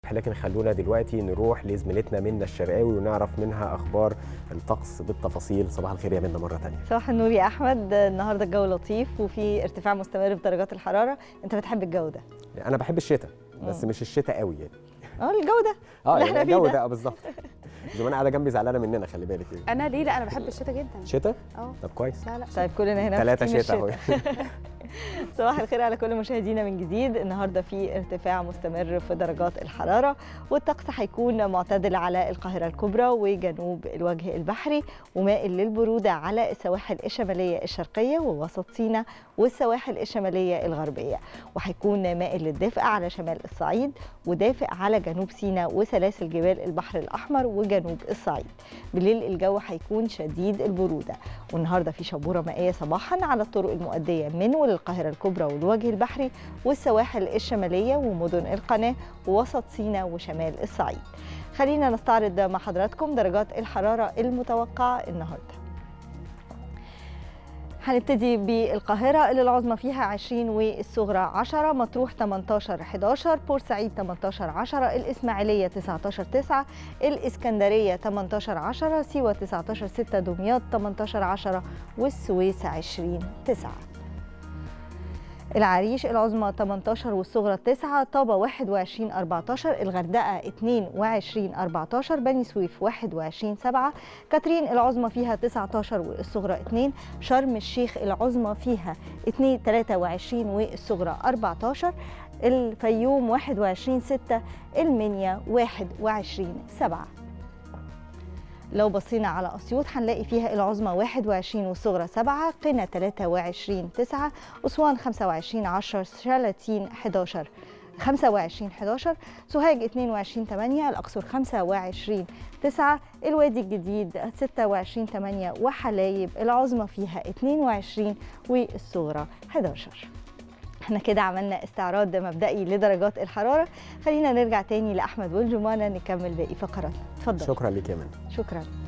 لكن خلونا دلوقتي نروح لزميلتنا منى الشرقاوي ونعرف منها اخبار الطقس بالتفاصيل صباح الخير يا منى مره ثانيه صباح النور يا احمد النهارده الجو لطيف وفي ارتفاع مستمر في درجات الحراره انت بتحب الجو ده انا بحب الشتاء بس مم. مش الشتاء قوي يعني اه الجو ده اه اللي يعني احنا فيه الجو ده. ده آه، بالظبط زمان قاعده جنبي زعلانه مننا خلي بالك يعني انا ليه لا انا بحب الشتاء جدا شتاء اه طب كويس لا لا طيب كلنا هنا في ثلاثة تيم شتاء اهو صباح الخير على كل مشاهدينا من جديد النهارده في ارتفاع مستمر في درجات الحراره والطقس هيكون معتدل على القاهره الكبرى وجنوب الوجه البحري ومائل للبروده على السواحل الشماليه الشرقيه ووسط سيناء والسواحل الشماليه الغربيه وهيكون مائل للدافئ على شمال الصعيد ودافئ على جنوب سيناء وسلاسل جبال البحر الاحمر وجنوب الصعيد بالليل الجو هيكون شديد البروده والنهارده في شبوره مائيه صباحا على الطرق المؤديه من وللقاهره الكبرى والوجه البحري والسواحل الشماليه ومدن القناه ووسط سيناء وشمال الصعيد. خلينا نستعرض مع حضراتكم درجات الحراره المتوقعه النهارده. هنبتدي بالقاهرة اللي العظمى فيها 20 والصغرى 10 مطروح 18 11 بورسعيد 18 10 الإسماعيلية 19 9 الإسكندرية 18 10 سيوة 19 6 دمياط 18 10 والسويس 20 9 العريش العظمى 18 والصغرى 9 طابة 21 14 الغردقة 22 14 بني سويف 21 7 كاترين العظمى فيها 19 والصغرى 2 شرم الشيخ العظمى فيها 2 23 والصغرى 14 الفيوم 21 6 المنيا 21 7 لو بصينا على أسيوط هنلاقي فيها العظمى 21 والصغرى 7 قنا 23 9 أسوان 25 10 شلاتين 11 25 11 سوهاج 22 8 الأقصر 25 9 الوادي الجديد 26 8 وحلايب العظمى فيها 22 والصغرى 11 احنا كده عملنا استعراض مبدئي لدرجات الحرارة خلينا نرجع تاني لأحمد والجمانة نكمل باقي فقراتنا اتفضل شكرا ليك يا منى شكرا